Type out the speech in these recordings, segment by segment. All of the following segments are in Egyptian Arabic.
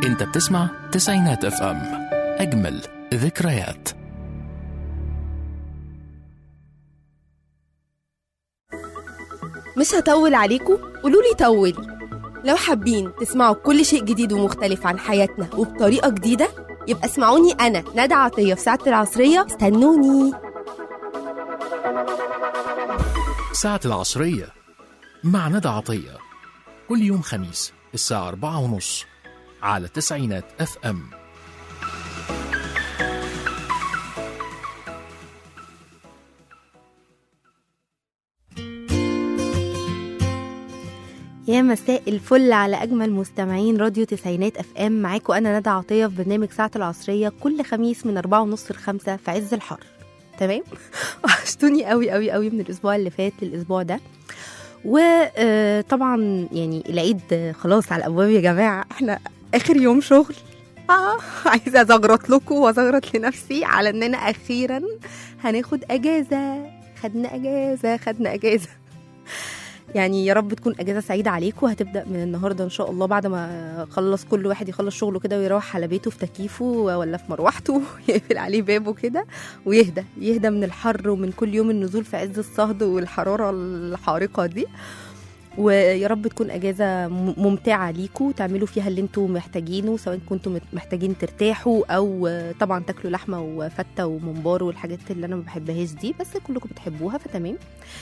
انت بتسمع تسعينات اف ام اجمل ذكريات مش هطول عليكم قولوا لي طولي لو حابين تسمعوا كل شيء جديد ومختلف عن حياتنا وبطريقة جديدة يبقى اسمعوني أنا ندى عطية في ساعة العصرية استنوني ساعة العصرية مع ندى عطية كل يوم خميس الساعة أربعة ونص على تسعينات اف ام يا مساء الفل على أجمل مستمعين راديو تسعينات أف أم معاكم أنا ندى عطية في برنامج ساعة العصرية كل خميس من أربعة ونص لخمسة في عز الحر تمام وحشتوني قوي قوي قوي من الأسبوع اللي فات للأسبوع ده وطبعا يعني العيد آه، خلاص على الأبواب يا جماعة احنا آخر يوم شغل آه عايزة أزغرط لكم وأزغرط لنفسي على إننا أخيرا هناخد أجازة خدنا أجازة خدنا أجازة يعني يا رب تكون اجازه سعيده عليكم هتبدا من النهارده ان شاء الله بعد ما خلص كل واحد يخلص شغله كده ويروح على بيته في تكييفه ولا في مروحته يقفل عليه بابه كده ويهدى يهدى من الحر ومن كل يوم النزول في عز الصهد والحراره الحارقه دي ويا رب تكون اجازه م- ممتعه ليكم تعملوا فيها اللي انتم محتاجينه سواء كنتم مت- محتاجين ترتاحوا او آه، طبعا تاكلوا لحمه وفته وممبار والحاجات اللي انا ما بحبهاش دي بس كلكم بتحبوها فتمام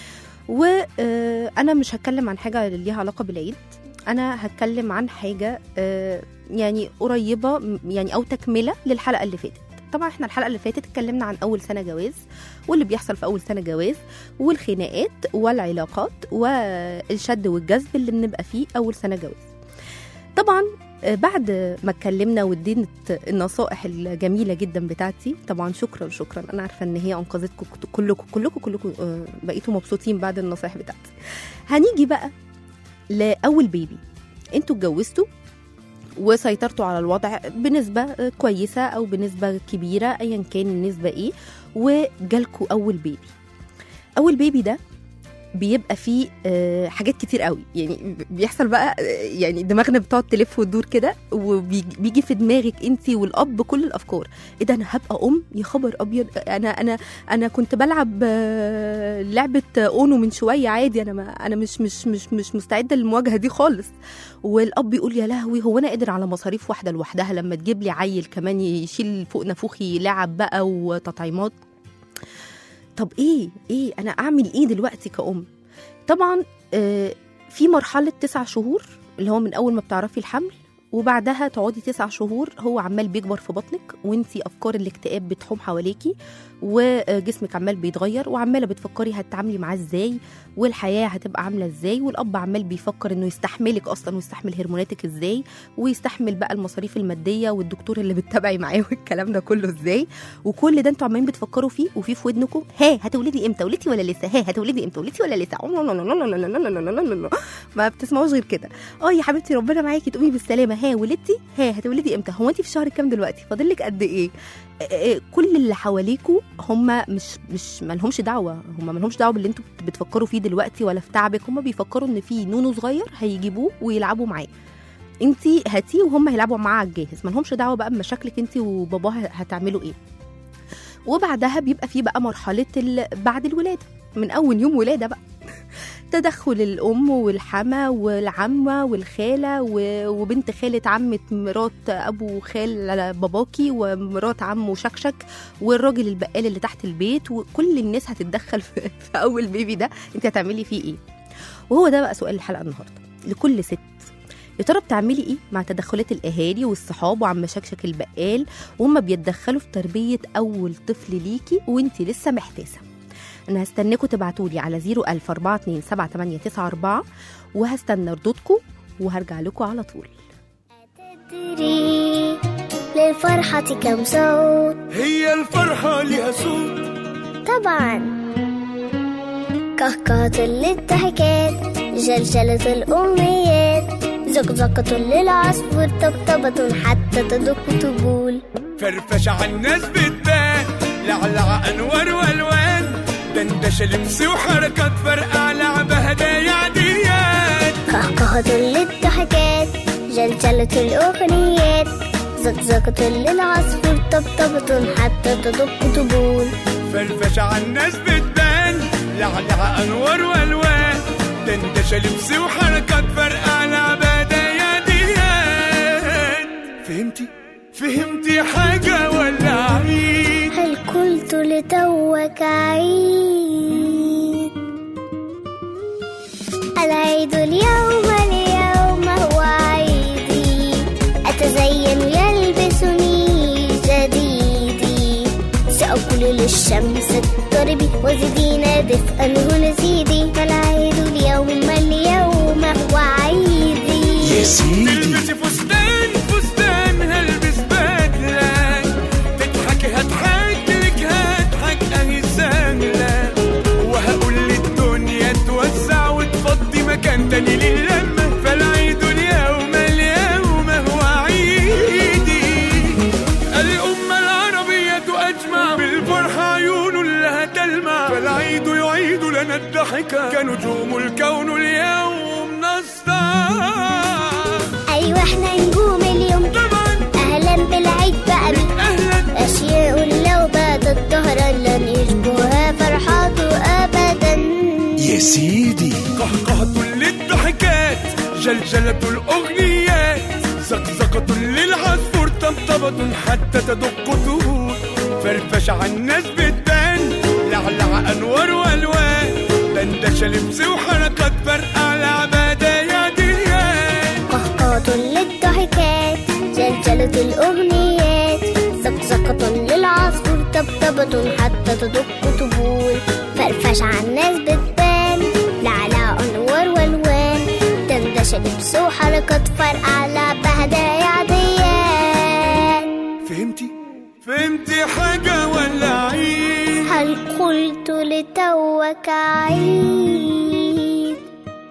وانا مش هتكلم عن حاجه ليها علاقه بالعيد انا هتكلم عن حاجه آه، يعني قريبه م- يعني او تكمله للحلقه اللي فاتت طبعا احنا الحلقه اللي فاتت اتكلمنا عن اول سنه جواز واللي بيحصل في اول سنه جواز والخناقات والعلاقات والشد والجذب اللي بنبقى فيه اول سنه جواز طبعا آه، بعد ما اتكلمنا واديت النصائح الجميله جدا بتاعتي طبعا شكرا شكرا انا عارفه ان هي انقذتكم كلكم كلكم كلكم آه، بقيتوا مبسوطين بعد النصائح بتاعتي هنيجي بقى لاول بيبي انتوا اتجوزتوا وسيطرتوا على الوضع بنسبة آه، كويسة أو بنسبة كبيرة أيا كان النسبة إيه وجالكوا أول بيبي أول بيبي ده بيبقى فيه آه، حاجات كتير قوي يعني بيحصل بقى آه، يعني دماغنا بتقعد تلف وتدور كده وبيجي في دماغك انت والاب كل الافكار ايه ده انا هبقى ام يا خبر ابيض انا انا انا كنت بلعب آه، لعبه اونو من شويه عادي انا ما انا مش مش مش مش مستعده للمواجهه دي خالص والاب يقول يا لهوي هو انا قادر على مصاريف واحده لوحدها لما تجيب لي عيل كمان يشيل فوق نافوخي لعب بقى وتطعيمات طب ايه ايه انا اعمل ايه دلوقتي كأم طبعا آه، في مرحله تسع شهور اللي هو من اول ما بتعرفي الحمل وبعدها تقعدي تسع شهور هو عمال بيكبر في بطنك وانتي افكار الاكتئاب بتحوم حواليكي وجسمك عمال بيتغير وعماله بتفكري هتتعاملي معاه ازاي والحياه هتبقى عامله ازاي والاب عمال بيفكر انه يستحملك اصلا ويستحمل هرموناتك ازاي ويستحمل بقى المصاريف الماديه والدكتور اللي بتتابعي معاه والكلام ده كله ازاي وكل ده انتوا عمالين بتفكروا فيه وفي في ودنكم ها هتولدي امتى ولدتي ولا لسه ها هتولدي امتى ولدتي ولا لسه ما بتسمعوش غير كده اه يا حبيبتي ربنا معاكي تقومي بالسلامه ها ولدتي ها هتولدي امتى هو انت في شهر كام دلوقتي فاضل لك قد ايه آه، آه، كل اللي حواليكوا هم مش مش ما لهمش دعوه هم ما لهمش دعوه باللي انتوا بت- بتفكروا فيه دلوقتي ولا في تعبك هم بيفكروا ان في نونو صغير هيجيبوه ويلعبوا معاه انت هاتيه وهم هيلعبوا معاه على الجاهز ما لهمش دعوه بقى بمشاكلك انت وباباها هتعملوا ايه وبعدها بيبقى في بقى مرحله ال- بعد الولاده من اول يوم ولاده بقى تدخل الام والحما والعمه والخاله و- وبنت خاله عمه مرات ابو خال باباكي ومرات عمه شكشك والراجل البقال اللي تحت البيت وكل الناس هتتدخل في, في اول بيبي ده انت هتعملي فيه ايه وهو ده بقى سؤال الحلقه النهارده لكل ست يا ترى بتعملي ايه مع تدخلات الاهالي والصحاب وعم شكشك البقال وهم بيتدخلوا في تربيه اول طفل ليكي وانت لسه محتاسه انا هستناكم تبعتوا لي على 004278894 وهستنى ردودكم وهرجع لكم على طول تدري للفرحة كم صوت هي الفرحة لها صوت طبعا كهكهة للضحكات جلجلة الأمنيات زقزقة للعصفور طبطبة حتى تدق طبول فرفشة عالناس بتبان لعلع أنوار وألوان دندشة لبس وحركات فرقع لعبة هدايا عاديات كهكهة للضحكات جلجلة الأغنيات زقزقة للعصفور طبطبة حتى تدق طبول فرفشة عالناس بتبان لعلع أنوار وألوان دندشة لبس وحركات فرقع لعبة دياديات فهمتي؟ فهمتي حاجة ولا عيد؟ هل قلت لتوك عيد العيد اليوم اليوم هو عيدي أتزين يلبسني جديدي سأقول للشمس اضطربي وزدينا دفئا هنا زيدي فالعيد اليوم اليوم هو عيدي تلبسي فستان فستان هلبس بدلة تضحكي هضحك لك هضحك اهي سهلة وهقول للدنيا توسع وتفضي مكان تاني للمة فالعيد اليوم اليوم هو عيدي الأمة العربية أجمع بالفرحة عيون لها تلمع فالعيد يعيد لنا الضحكة كنجوم الكون اليوم نسطع أيوة احنا نجوم اليوم طبعا أهلا بالعيد بقى بك اهلا أشياء لو باتت ظهرا لن يشبهها فرحاته أبدا يا سيدي قهقهة للضحكات جلجلة الأغنيات زقزقة للعصفور طبطبة حتى تدق طهور فرفشة عالناس بتبان لعلع أنوار وألوان دندشة لبس وحركات فرقع لعبة دياديات قهقهة للضحكات جلجلة الأغنيات زقزقة للعصفور طبطبة حتى تدق طبول فرفش عالناس بتبان لعلى أنوار والوان دندشة لبس وحركات فرقع لعبة هدايا عاديات فهمتي؟ فهمتي حاجة ولا عيد؟ هل قلت لتوك عيد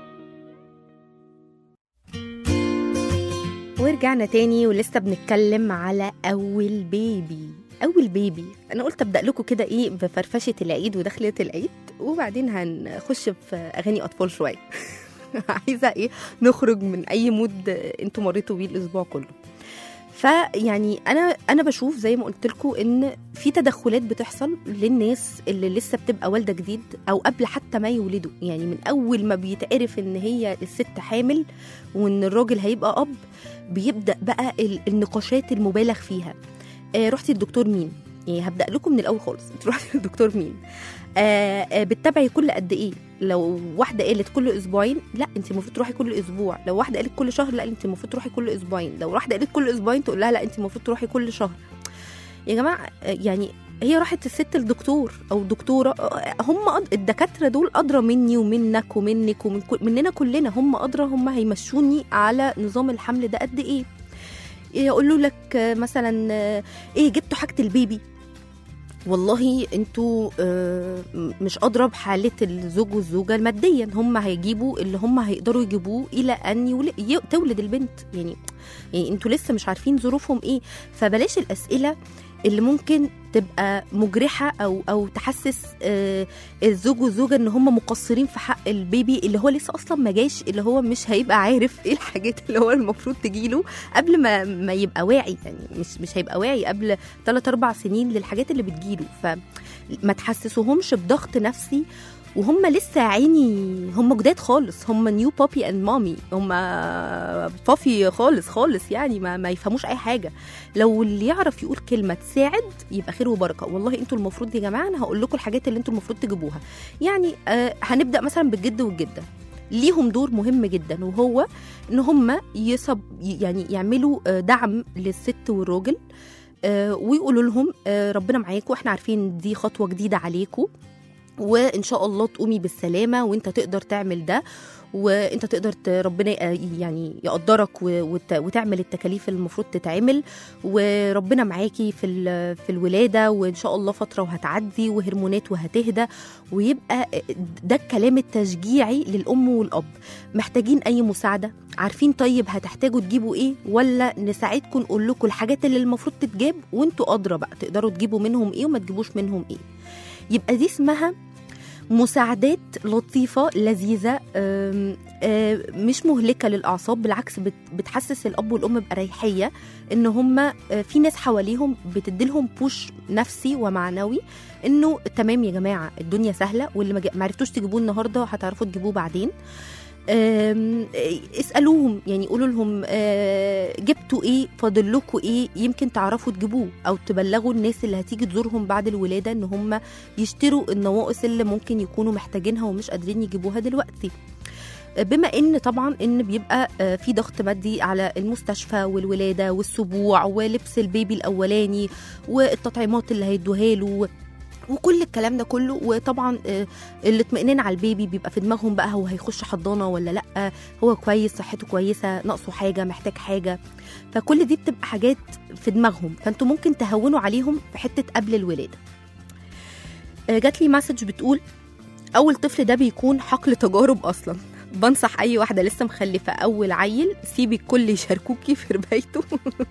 ورجعنا تاني ولسه بنتكلم على اول بيبي اول بيبي انا قلت ابدا لكم كده ايه بفرفشه العيد ودخله العيد وبعدين هنخش في اغاني اطفال شويه عايزه ايه نخرج من اي مود انتوا مريتوا بيه الاسبوع كله فيعني انا انا بشوف زي ما قلت لكم ان في تدخلات بتحصل للناس اللي لسه بتبقى والده جديد او قبل حتى ما يولدوا يعني من اول ما بيتعرف ان هي الست حامل وان الراجل هيبقى اب بيبدا بقى ال- النقاشات المبالغ فيها آه رحتي الدكتور مين يعني هبدا لكم من الاول خالص انت رحتي للدكتور مين آه آه بتتابعي كل قد ايه لو واحده قالت كل اسبوعين لا انت المفروض تروحي كل اسبوع لو واحده قالت كل شهر لا انت المفروض تروحي كل اسبوعين لو واحده قالت كل اسبوعين تقول لها لا انت المفروض تروحي كل شهر يا جماعه آه، يعني هي راحت الست الدكتور او دكتوره آه، هم أد- الدكاتره دول ادرى مني ومنك ومنك ومن كل مننا كلنا هم ادرى هم هيمشوني على نظام الحمل ده قد ايه يقولوا لك آه، مثلا آه، ايه جبتوا حاجه البيبي والله انتوا آه، م- مش ادرى بحاله الزوج والزوجه ماديا هم هيجيبوا اللي هم هيقدروا يجيبوه الى ان يول- ي- تولد البنت يعني يعني انتوا لسه مش عارفين ظروفهم ايه فبلاش الاسئله اللي ممكن تبقى مجرحه او او تحسس آه، الزوج والزوجه ان هم مقصرين في حق البيبي اللي هو لسه اصلا ما جاش اللي هو مش هيبقى عارف ايه الحاجات اللي هو المفروض تجيله قبل ما ما يبقى واعي يعني مش مش هيبقى واعي قبل 3 4 سنين للحاجات اللي بتجيله فما تحسسوهمش بضغط نفسي وهم لسه يا عيني هم جداد خالص هم نيو بابي اند مامي هم بافي خالص خالص يعني ما, ما يفهموش اي حاجه لو اللي يعرف يقول كلمه تساعد يبقى خير وبركه والله انتوا المفروض يا جماعه انا هقول لكم الحاجات اللي انتوا المفروض تجيبوها يعني آه هنبدا مثلا بالجد والجده ليهم دور مهم جدا وهو ان هم يصب يعني يعملوا آه، دعم للست والراجل آه، ويقولوا لهم آه، ربنا معاكم واحنا عارفين دي خطوه جديده عليكم وان شاء الله تقومي بالسلامه وانت تقدر تعمل ده وانت تقدر ت- ربنا ي- يعني يقدرك و- وت- وتعمل التكاليف اللي المفروض تتعمل وربنا معاكي في ال- في الولاده وان شاء الله فتره وهتعدي وهرمونات وهتهدى ويبقى ده الكلام التشجيعي للام والاب محتاجين اي مساعده عارفين طيب هتحتاجوا تجيبوا ايه ولا نساعدكم نقول لكم الحاجات اللي المفروض تتجاب وانتوا ادرى بقى تقدروا تجيبوا منهم ايه وما تجيبوش منهم ايه يبقى دي اسمها مساعدات لطيفة لذيذة أم، آه، مش مهلكه للاعصاب بالعكس بت- بتحسس الاب والام باريحيه ان هم في ناس حواليهم بتديلهم بوش نفسي ومعنوي انه تمام يا جماعه الدنيا سهله واللي ما جا- ما عرفتوش تجيبوه النهارده هتعرفوا تجيبوه بعدين آم، اسالوهم يعني قولوا لهم آه، جبتوا ايه فاضل لكم ايه يمكن تعرفوا تجيبوه او تبلغوا الناس اللي هتيجي تزورهم بعد الولاده ان هم يشتروا النواقص اللي ممكن يكونوا محتاجينها ومش قادرين يجيبوها دلوقتي بما ان طبعا ان بيبقى آه، في ضغط مادي على المستشفى والولاده والسبوع ولبس البيبي الاولاني والتطعيمات اللي هيدوها له وكل الكلام ده كله وطبعا آه، الاطمئنان على البيبي بيبقى في دماغهم بقى هو هيخش حضانه ولا لا هو كويس صحته كويسه ناقصه حاجه محتاج حاجه فكل دي بتبقى حاجات في دماغهم فانتوا ممكن تهونوا عليهم في حته قبل الولاده آه، جات لي مسج بتقول اول طفل ده بيكون حقل تجارب اصلا بنصح اي واحده لسه مخلفه اول عيل سيبي الكل يشاركوكي في ربايته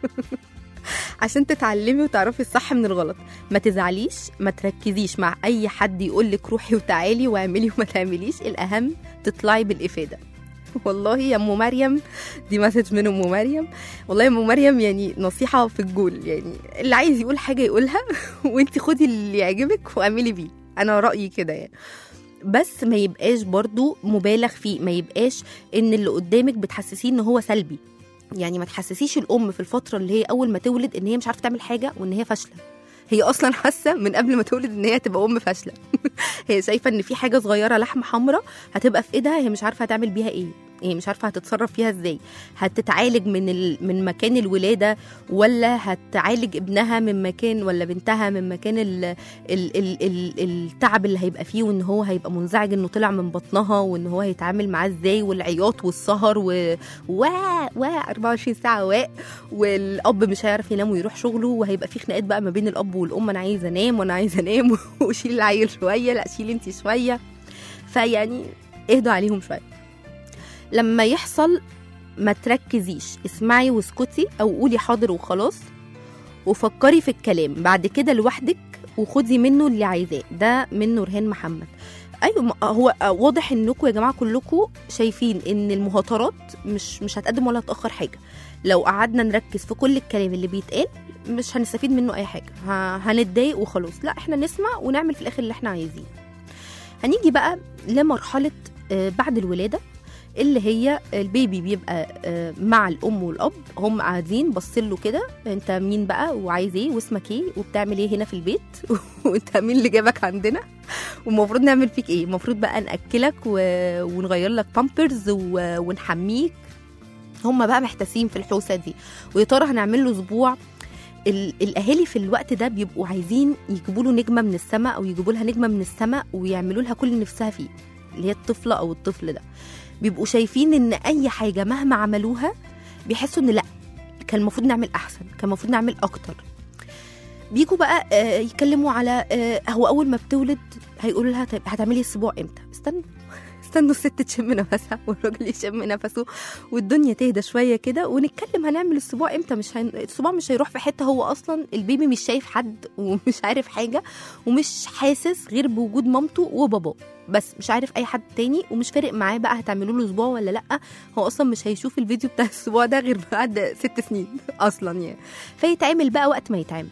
عشان تتعلمي وتعرفي الصح من الغلط ما تزعليش ما تركزيش مع اي حد يقول لك روحي وتعالي واعملي وما تعمليش الاهم تطلعي بالافاده والله يا ام مريم دي مسج من ام مريم والله يا ام مريم يعني نصيحه في الجول يعني اللي عايز يقول حاجه يقولها وانت خدي اللي يعجبك واعملي بيه انا رايي كده يعني بس ما يبقاش برضو مبالغ فيه ما يبقاش ان اللي قدامك بتحسسيه ان هو سلبي يعني ما تحسسيش الام في الفتره اللي هي اول ما تولد ان هي مش عارفه تعمل حاجه وان هي فاشله هي اصلا حاسه من قبل ما تولد ان هي تبقى ام فاشله هي شايفه ان في حاجه صغيره لحمه حمراء هتبقى في ايدها هي مش عارفه هتعمل بيها ايه هي مش عارفه هتتصرف فيها ازاي هتتعالج من ال... من مكان الولاده ولا هتعالج ابنها من مكان ولا بنتها من مكان ال... ال... ال... ال... التعب اللي هيبقى فيه وان هو هيبقى منزعج انه طلع من بطنها وان هو هيتعامل معاه ازاي والعياط والسهر و و و 24 ساعه واء والاب مش هيعرف ينام ويروح شغله وهيبقى في خناقات بقى ما بين الاب والام انا عايزه انام وانا عايزه انام وشيل العيل شويه لا شيل انت شويه فيعني اهدوا عليهم شويه لما يحصل ما تركزيش اسمعي واسكتي او قولي حاضر وخلاص وفكري في الكلام بعد كده لوحدك وخدي منه اللي عايزاه ده من نورهان محمد ايوه ما- هو واضح انكم يا جماعه كلكم شايفين ان المهاترات مش مش هتقدم ولا هتاخر حاجه لو قعدنا نركز في كل الكلام اللي بيتقال مش هنستفيد منه اي حاجه ه- هنتضايق وخلاص لا احنا نسمع ونعمل في الاخر اللي احنا عايزينه هنيجي بقى لمرحله آه، بعد الولاده اللي هي البيبي بيبقى آه، مع الام والاب هم قاعدين باصين له كده انت مين بقى وعايز ايه واسمك ايه وبتعمل ايه هنا في البيت وانت مين اللي جابك عندنا والمفروض نعمل فيك ايه المفروض بقى ناكلك و... ونغير لك بامبرز و... ونحميك هم بقى محتاسين في الحوسه دي ويا ترى هنعمل له اسبوع ال- الاهالي في الوقت ده بيبقوا عايزين يجيبوا له نجمه من السماء او يجيبوا لها نجمه من السماء ويعملوا لها كل اللي نفسها فيه اللي هي الطفله او الطفل ده بيبقوا شايفين ان اي حاجه مهما عملوها بيحسوا ان لا كان المفروض نعمل احسن كان المفروض نعمل اكتر بيجوا بقى آه، يتكلموا على آه، هو اول ما بتولد هيقولوا لها طيب هتعملي اسبوع امتى استنوا استنوا الست تشم نفسها والراجل يشم نفسه والدنيا تهدى شويه كده ونتكلم هنعمل الاسبوع امتى مش هن... الاسبوع مش هيروح في حته هو اصلا البيبي مش شايف حد ومش عارف حاجه ومش حاسس غير بوجود مامته وباباه بس مش عارف اي حد تاني ومش فارق معاه بقى هتعملوا له اسبوع ولا لا هو اصلا مش هيشوف الفيديو بتاع الاسبوع ده غير بعد ست سنين اصلا يعني فيتعمل بقى وقت ما يتعمل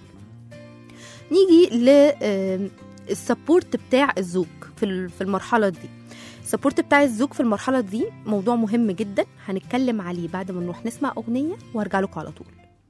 نيجي ل السبورت بتاع الزوج في ال- في المرحله دي السبورت بتاع الزوج في المرحله دي موضوع مهم جدا هنتكلم عليه بعد ما نروح نسمع اغنيه وارجع لكم على طول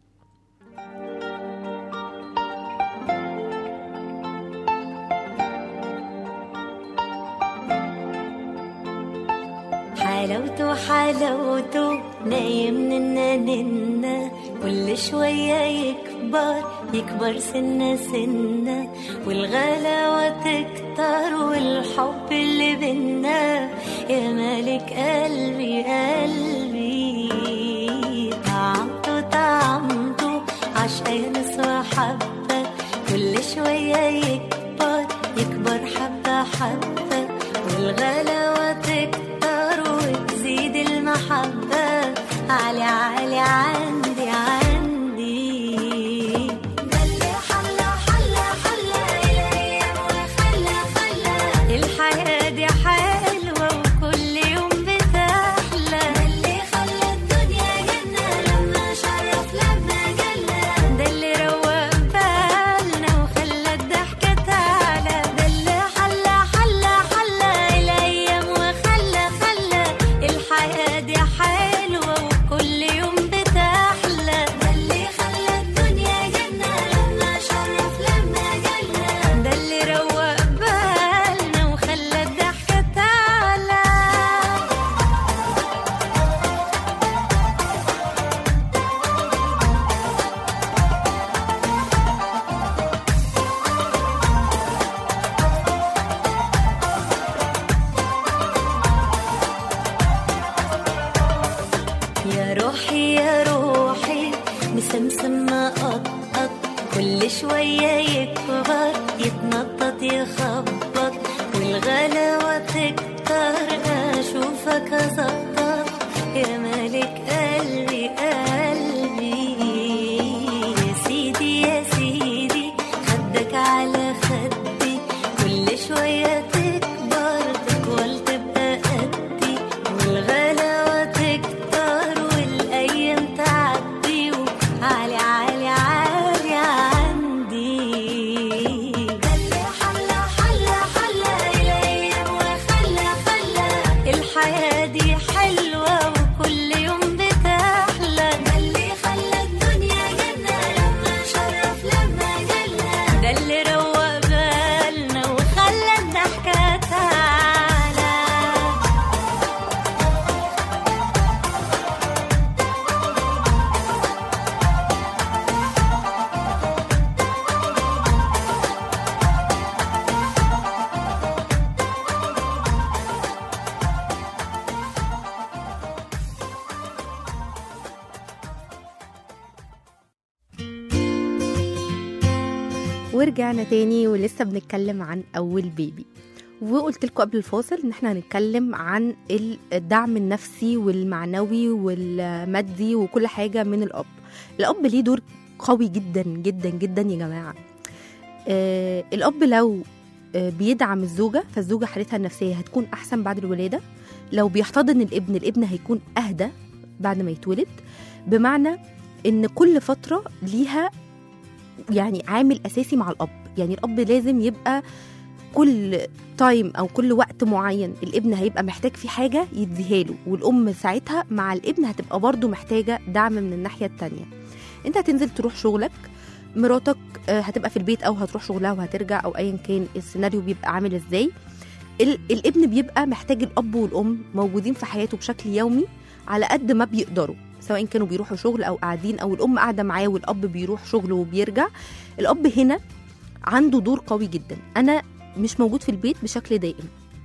حلاوته حلاوته نايم ننا ننا كل شوية يكبر يكبر سنة سنة والغلاوة تكتر والحب اللي بينا يا مالك قلبي قلبي طعمته طعمته عشقان وحبة كل شوية يكبر يكبر حبة حبة والغلاوة تكتر وتزيد المحبة عالي عالي عندي عندي ده اللي حلى حلى حلى الأيام وخلى خلى الحياة دي حلوة وكل يوم بتحلى يا روحي يا روحي مسمسم قطقط كل شوية يكبر يتنطط يخبط والغلاوة تكتر أشوفك أزقطط يا ملك قلبي قلبي يا سيدي يا سيدي خدك على خدي كل شوية تكبر تطول تبقى قدي والغلاوة تكتر والأيام تعدي وعلي عالي عالي عندي خلى حلا حلا حلا الأيام وخلى خلى الحياة دي حلوة وكل يوم بتحلى ده اللي خلى الدنيا جنة لما شرف لما جلى ده اللي روق بالنا وخلى الضحكة تعلى ورجعنا تاني ولسه بنتكلم عن اول بيبي وقلت لكم قبل الفاصل ان احنا هنتكلم عن الدعم النفسي والمعنوي والمادي وكل حاجه من الاب الاب ليه دور قوي جدا جدا جدا يا جماعه آه الاب لو آه بيدعم الزوجه فالزوجه حالتها النفسيه هتكون احسن بعد الولاده لو بيحتضن الابن الابن هيكون اهدى بعد ما يتولد بمعنى ان كل فتره ليها يعني عامل اساسي مع الاب يعني الاب لازم يبقى كل تايم او كل وقت معين الابن هيبقى محتاج فيه حاجه يديها له والام ساعتها مع الابن هتبقى برضه محتاجه دعم من الناحيه التانية انت هتنزل تروح شغلك مراتك آه، هتبقى في البيت او هتروح شغلها وهترجع او ايا كان السيناريو بيبقى عامل ازاي ال- الابن بيبقى محتاج الاب والام موجودين في حياته بشكل يومي على قد ما بيقدروا سواء كانوا بيروحوا شغل او قاعدين او الام قاعده معاه والاب بيروح شغله وبيرجع الاب هنا عنده دور قوي جدا انا مش موجود في البيت بشكل دائم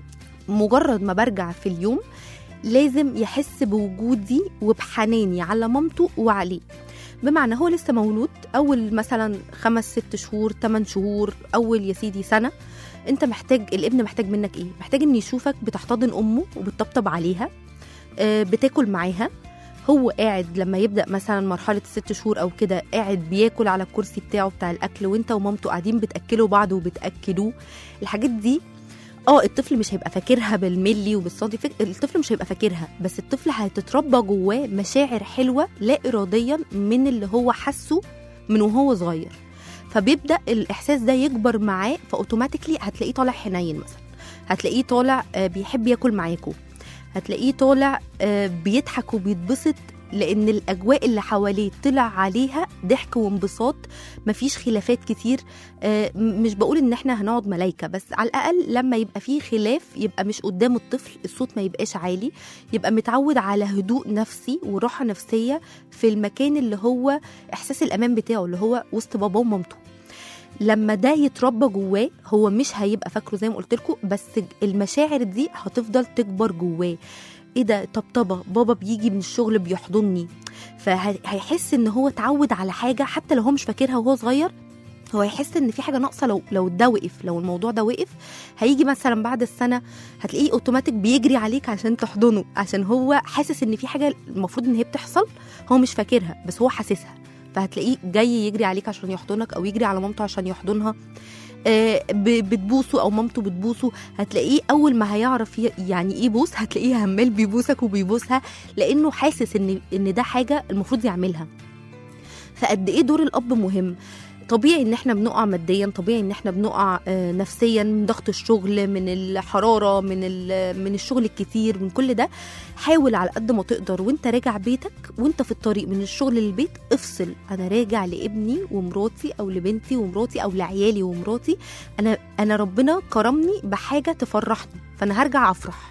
مجرد ما برجع في اليوم لازم يحس بوجودي وبحناني على مامته وعليه بمعنى هو لسه مولود اول مثلا خمس ست شهور تمن شهور اول يا سيدي سنه انت محتاج الابن محتاج منك ايه محتاج ان يشوفك بتحتضن امه وبتطبطب عليها آه، بتاكل معاها هو قاعد لما يبدا مثلا مرحله الست شهور او كده قاعد بياكل على الكرسي بتاعه بتاع الاكل وانت ومامته قاعدين بتاكلوا بعض وبتاكلوه الحاجات دي اه الطفل مش هيبقى فاكرها بالملي وبالسنتي فك... الطفل مش هيبقى فاكرها بس الطفل هتتربى جواه مشاعر حلوه لا اراديا من اللي هو حسه من وهو صغير فبيبدا الاحساس ده يكبر معاه فاوتوماتيكلي هتلاقيه طالع حنين مثلا هتلاقيه طالع آه، بيحب ياكل معاكوا هتلاقيه طالع آه، بيضحك وبيتبسط لان الاجواء اللي حواليه طلع عليها ضحك وانبساط مفيش خلافات كتير آه، م- مش بقول ان احنا هنقعد ملايكه بس على الاقل لما يبقى فيه خلاف يبقى مش قدام الطفل الصوت ما يبقاش عالي يبقى متعود على هدوء نفسي وراحه نفسيه في المكان اللي هو احساس الامان بتاعه اللي هو وسط باباه ومامته لما ده يتربى جواه هو مش هيبقى فاكره زي ما قلت لكم بس المشاعر دي هتفضل تكبر جواه ايه ده طبطبه بابا بيجي من الشغل بيحضني فهيحس ان هو اتعود على حاجه حتى لو هو مش فاكرها وهو صغير هو هيحس ان في حاجه ناقصه لو لو ده وقف لو الموضوع ده وقف هيجي مثلا بعد السنه هتلاقيه اوتوماتيك بيجري عليك عشان تحضنه عشان هو حاسس ان في حاجه المفروض ان هي بتحصل هو مش فاكرها بس هو حاسسها فهتلاقيه جاي يجري عليك عشان يحضنك او يجري على مامته عشان يحضنها آه، ب- بتبوسه او مامته بتبوسه هتلاقيه اول ما هيعرف ي- يعني ايه بوس هتلاقيه عمال بيبوسك وبيبوسها لانه حاسس ان ان ده حاجه المفروض يعملها فقد ايه دور الاب مهم طبيعي ان احنا بنقع ماديا طبيعي ان احنا بنقع آه، نفسيا من ضغط الشغل من الحراره من ال- من الشغل الكتير من كل ده حاول على قد ما تقدر وانت راجع بيتك وانت في الطريق من الشغل للبيت افصل انا راجع لابني ومراتي او لبنتي ومراتي او لعيالي ومراتي انا انا ربنا كرمني بحاجه تفرحني فانا هرجع افرح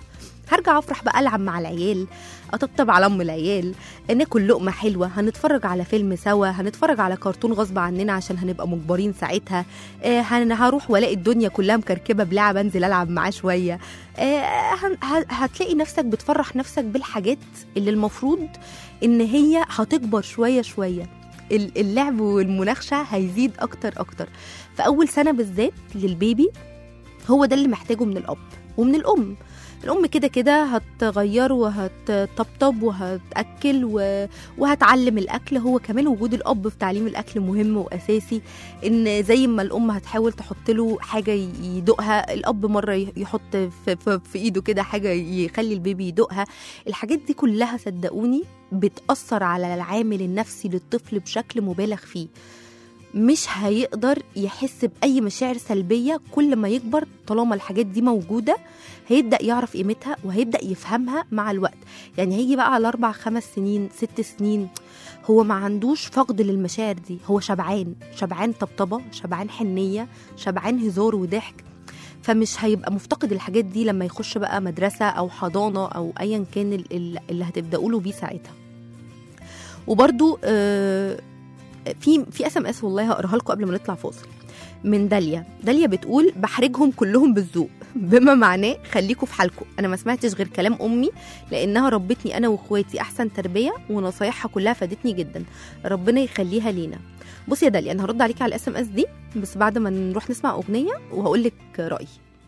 هرجع افرح بقى العب مع العيال اطبطب على ام العيال ناكل لقمه حلوه هنتفرج على فيلم سوا هنتفرج على كرتون غصب عننا عشان هنبقى مجبرين ساعتها آه هن- هروح والاقي الدنيا كلها مكركبه بلعب انزل العب معاه شويه آه هن- ه- هتلاقي نفسك بتفرح نفسك بالحاجات اللي المفروض ان هي هتكبر شويه شويه ال- اللعب والمناقشه هيزيد اكتر اكتر فاول سنه بالذات للبيبي هو ده اللي محتاجه من الاب ومن الام الام كده كده هتغير وهتطبطب وهتاكل و... وهتعلم الاكل هو كمان وجود الاب في تعليم الاكل مهم واساسي ان زي ما الام هتحاول تحط له حاجه يدوقها الاب مره يحط في, في, في ايده كده حاجه يخلي البيبي يدوقها الحاجات دي كلها صدقوني بتاثر على العامل النفسي للطفل بشكل مبالغ فيه مش هيقدر يحس بأي مشاعر سلبية كل ما يكبر طالما الحاجات دي موجودة هيبدأ يعرف قيمتها وهيبدأ يفهمها مع الوقت يعني هيجي بقى على أربع خمس سنين ست سنين هو ما عندوش فقد للمشاعر دي هو شبعان شبعان طبطبة شبعان حنية شبعان هزار وضحك فمش هيبقى مفتقد الحاجات دي لما يخش بقى مدرسة أو حضانة أو أيا كان ال- ال- اللي هتبدأوا له بيه ساعتها وبرده آه في في اس ام اس والله هقراها لكم قبل ما نطلع فاصل من داليا داليا بتقول بحرجهم كلهم بالذوق بما معناه خليكوا في حالكم انا ما سمعتش غير كلام امي لانها ربتني انا واخواتي احسن تربيه ونصايحها كلها فادتني جدا ربنا يخليها لينا بصي يا داليا انا هرد عليكي على الاس ام اس دي بس بعد ما نروح نسمع اغنيه وهقول لك رايي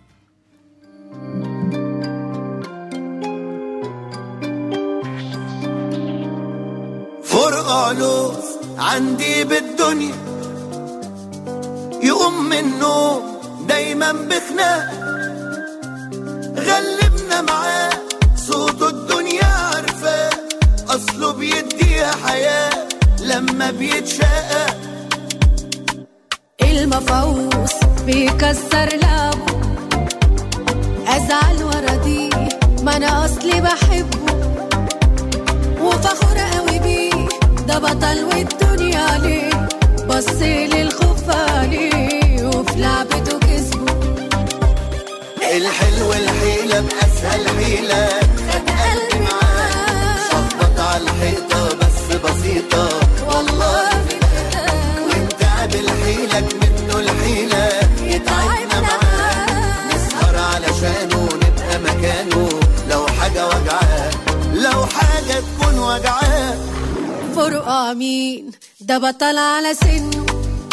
فرقع علوز عندي بالدنيا يقوم من النوم دايما بخناق غلبنا معاه صوته الدنيا عارفاه اصله بيديها حياة لما بيتشاقى المفعوص بيكسر لعبه ازعل ورا دي ما انا اصلي بحبه وفخورة قوي بيه ده بطل والدنيا عليه بصي للخوف عليه وفي لعبته كسبه الحلو الحيلة بأسهل حيلة خد قلبي معاه شخبط على الحيطة بس بسيطة والله وانت قابل حيلك منه الحيلة يتعبنا معاه نسهر علشانه نبقى مكانه لو حاجة وجعاه لو حاجة تكون وجعاه فرقع مين ده بطل على سنه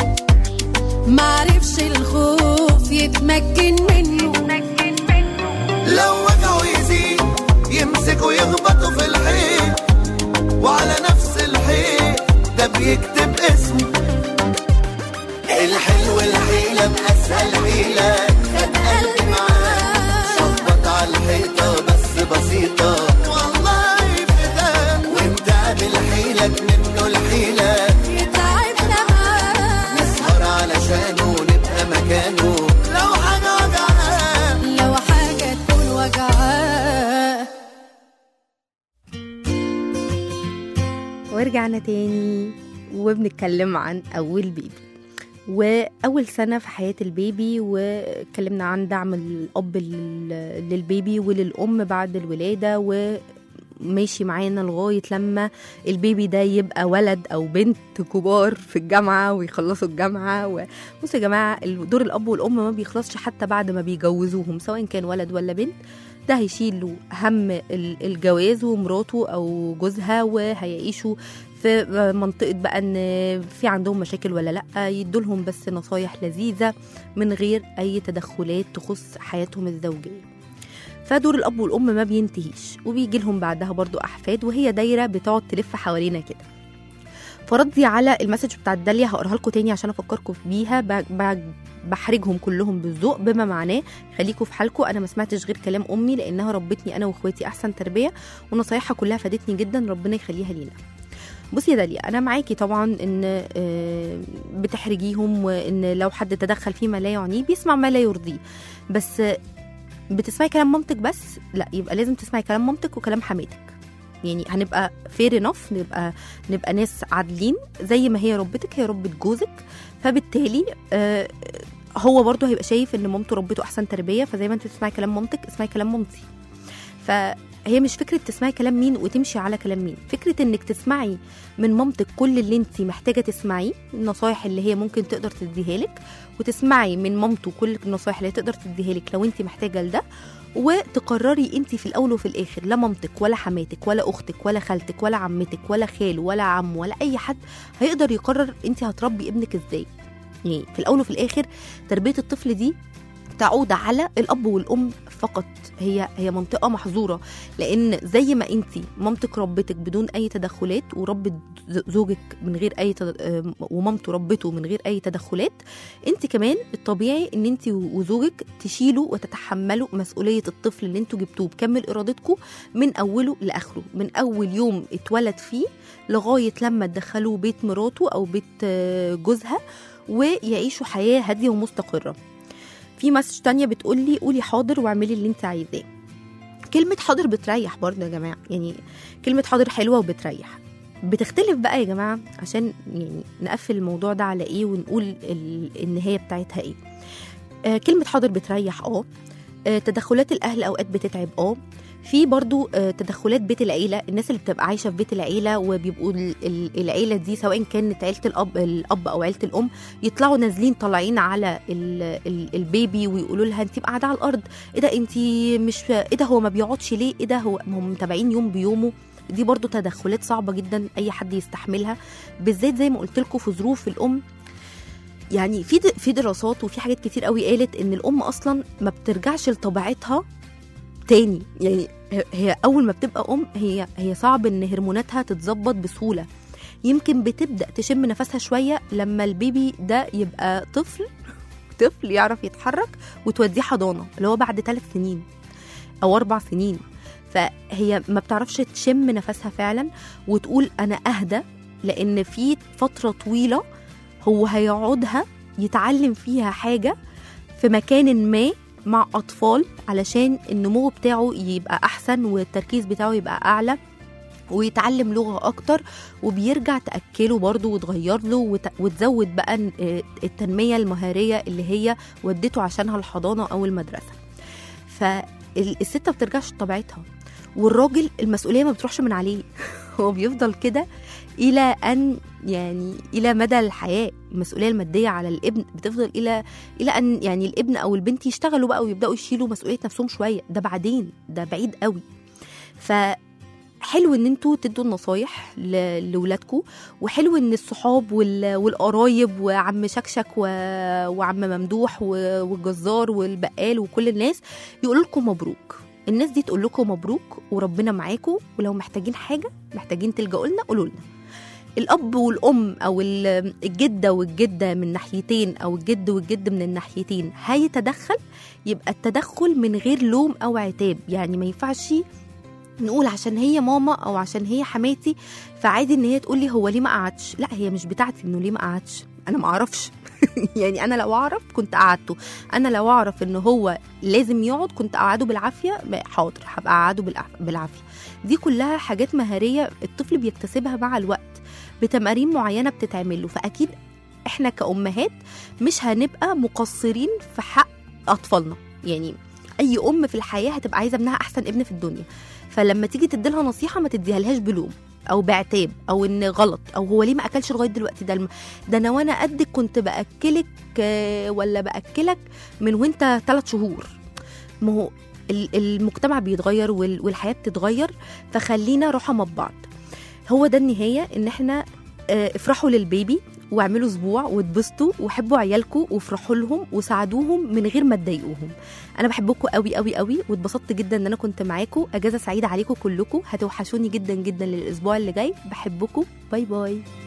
معرفش الخوف يتمكن منه لو وجعه يزيد يمسكه يخبطه في الحيط وعلى نفس الحيط ده بيكتب اسمه الحلو الحيلة بأسهل حيلة خد قلبي معاه شخبط على الحيطة بس بسيطة والله بدا وانت قابل حيلك منه الحيلة يتعبنا معاه نسهر علشانه نبقى مكانه لو حاجة وجعاه لو حاجة تكون وجعاه ورجعنا تاني وبنتكلم عن أول بيبي وأول سنة في حياة البيبي واتكلمنا عن دعم الأب لل- للبيبي وللأم بعد الولادة وماشي معانا لغاية لما البيبي ده يبقى ولد أو بنت كبار في الجامعة ويخلصوا الجامعة و... بصوا يا جماعة دور الأب والأم ما بيخلصش حتى بعد ما بيجوزوهم سواء كان ولد ولا بنت ده هيشيل له هم ال- الجواز ومراته او جوزها وهيعيشوا في منطقه بقى ان في عندهم مشاكل ولا لا يدولهم بس نصايح لذيذه من غير اي تدخلات تخص حياتهم الزوجيه فدور الاب والام ما بينتهيش وبيجي لهم بعدها برضو احفاد وهي دايره بتقعد تلف حوالينا كده فردي على المسج بتاعت داليا هقراها لكم تاني عشان افكركم بيها ب- ب- بحرجهم كلهم بالذوق بما معناه خليكم في حالكم انا ما سمعتش غير كلام امي لانها ربتني انا واخواتي احسن تربيه ونصايحها كلها فادتني جدا ربنا يخليها لينا بصي يا داليا انا معاكي طبعا ان آه، بتحرجيهم وان لو حد تدخل فيما لا يعنيه بيسمع ما لا يرضيه بس آه، بتسمعي كلام مامتك بس لا يبقى لازم تسمعي كلام مامتك وكلام حماتك يعني هنبقى فير انف نبقى نبقى ناس عادلين زي ما هي ربتك هي ربة جوزك فبالتالي آه، هو برضه هيبقى شايف ان مامته ربته احسن تربيه فزي ما انت بتسمعي كلام مامتك اسمعي كلام مامتي فهي مش فكره تسمعي كلام مين وتمشي على كلام مين فكره انك تسمعي من مامتك كل اللي انت محتاجه تسمعيه النصايح اللي هي ممكن تقدر تديها لك وتسمعي من مامته كل النصايح اللي تقدر تديها لك لو انت محتاجه لده وتقرري انت في الاول وفي الاخر لا مامتك ولا حماتك ولا اختك ولا خالتك ولا عمتك ولا خاله ولا عم ولا اي حد هيقدر يقرر انت هتربي ابنك ازاي يعني في الاول وفي الاخر تربيه الطفل دي تعود على الاب والام فقط هي هي منطقه محظوره لان زي ما انت مامتك ربتك بدون اي تدخلات وربت ز- زوجك من غير اي تد... آم، ومامته ربته من غير اي تدخلات انت كمان الطبيعي ان انت وزوجك تشيلوا وتتحملوا مسؤوليه الطفل اللي انتوا جبتوه بكامل ارادتكم من اوله لاخره من اول يوم اتولد فيه لغايه لما تدخلوه بيت مراته او بيت آه، جوزها ويعيشوا حياه هاديه ومستقره في مسج تانية بتقول لي قولي حاضر واعملي اللي انت عايزاه كلمة حاضر بتريح برضه يا جماعة يعني كلمة حاضر حلوة وبتريح بتختلف بقى يا جماعة عشان يعني نقفل الموضوع ده على ايه ونقول ال- النهاية بتاعتها ايه آه كلمة حاضر بتريح اه آه، تدخلات الاهل اوقات بتتعب اه في برضو آه، تدخلات بيت العيله الناس اللي بتبقى عايشه في بيت العيله وبيبقوا ال- ال- العيله دي سواء كانت عيله الاب الاب او عيله الام يطلعوا نازلين طالعين على ال ال البيبي ويقولوا لها انت قاعده على الارض ايه ده انت مش ايه ده هو ما بيقعدش ليه ايه ده هو ما هم متابعين يوم بيومه دي برضو تدخلات صعبه جدا اي حد يستحملها بالذات زي ما قلت لكم في ظروف الام يعني في د- في دراسات وفي حاجات كتير قوي قالت ان الام اصلا ما بترجعش لطبيعتها تاني يعني هي- هي اول ما بتبقى ام هي هي صعب ان هرموناتها تتظبط بسهوله يمكن بتبدا تشم نفسها شويه لما البيبي ده يبقى طفل طفل يعرف يتحرك وتوديه حضانه اللي هو بعد ثلاث سنين او اربع سنين فهي ما بتعرفش تشم نفسها فعلا وتقول انا اهدى لان في فتره طويله هو هيقعدها يتعلم فيها حاجه في مكان ما مع اطفال علشان النمو بتاعه يبقى احسن والتركيز بتاعه يبقى اعلى ويتعلم لغه اكتر وبيرجع تاكله برضه وتغير له وت... وتزود بقى ن- آه التنميه المهاريه اللي هي ودته عشانها الحضانه او المدرسه فالست ما بترجعش لطبيعتها والراجل المسؤوليه ما بتروحش من عليه هو بيفضل كده الى ان يعني الى مدى الحياه المسؤوليه الماديه على الابن بتفضل الى الى ان يعني الابن او البنت يشتغلوا بقى ويبداوا يشيلوا مسؤوليه نفسهم شويه ده بعدين ده بعيد قوي ف حلو ان انتوا تدوا النصايح ل- لولادكم وحلو ان الصحاب وال- والقرايب وعم شكشك و... وعم ممدوح و- والجزار والبقال وكل الناس يقولوا لكم مبروك الناس دي تقول لكم مبروك وربنا معاكم ولو محتاجين حاجه محتاجين تلجأوا لنا قولوا لنا الاب والام او ال- الجده والجده من ناحيتين او الجد والجد من الناحيتين هيتدخل يبقى التدخل من غير لوم او عتاب يعني ما ينفعش نقول عشان هي ماما او عشان هي حماتي فعادي ان هي تقول لي هو ليه ما قعدش لا هي مش بتاعتي انه ليه ما قعدش انا ما اعرفش يعني انا لو اعرف كنت قعدته انا لو اعرف ان هو لازم يقعد كنت اقعده بالعافيه ب- حاضر هبقى اقعده بالع- بالعافيه دي كلها حاجات مهاريه الطفل بيكتسبها مع الوقت بتمارين معينه بتتعمل له فاكيد احنا كامهات مش هنبقى مقصرين في حق اطفالنا يعني اي ام في الحياه هتبقى عايزه ابنها احسن ابن في الدنيا فلما تيجي تديلها نصيحه ما تديها لهاش بلوم او بعتاب او ان غلط او هو ليه ما اكلش لغايه دلوقتي ده الم... ده انا وانا قدك كنت باكلك آه، ولا باكلك من وانت ثلاث شهور ما هو ال- المجتمع بيتغير وال- والحياه بتتغير فخلينا رحمة ببعض هو ده النهايه ان احنا آه، افرحوا للبيبي واعملوا اسبوع واتبسطوا وحبوا عيالكم وافرحوا لهم وساعدوهم من غير ما تضايقوهم انا بحبكم قوي قوي قوي واتبسطت جدا ان انا كنت معاكم اجازه سعيده عليكم كلكم هتوحشوني جدا جدا للاسبوع اللي جاي بحبكم باي باي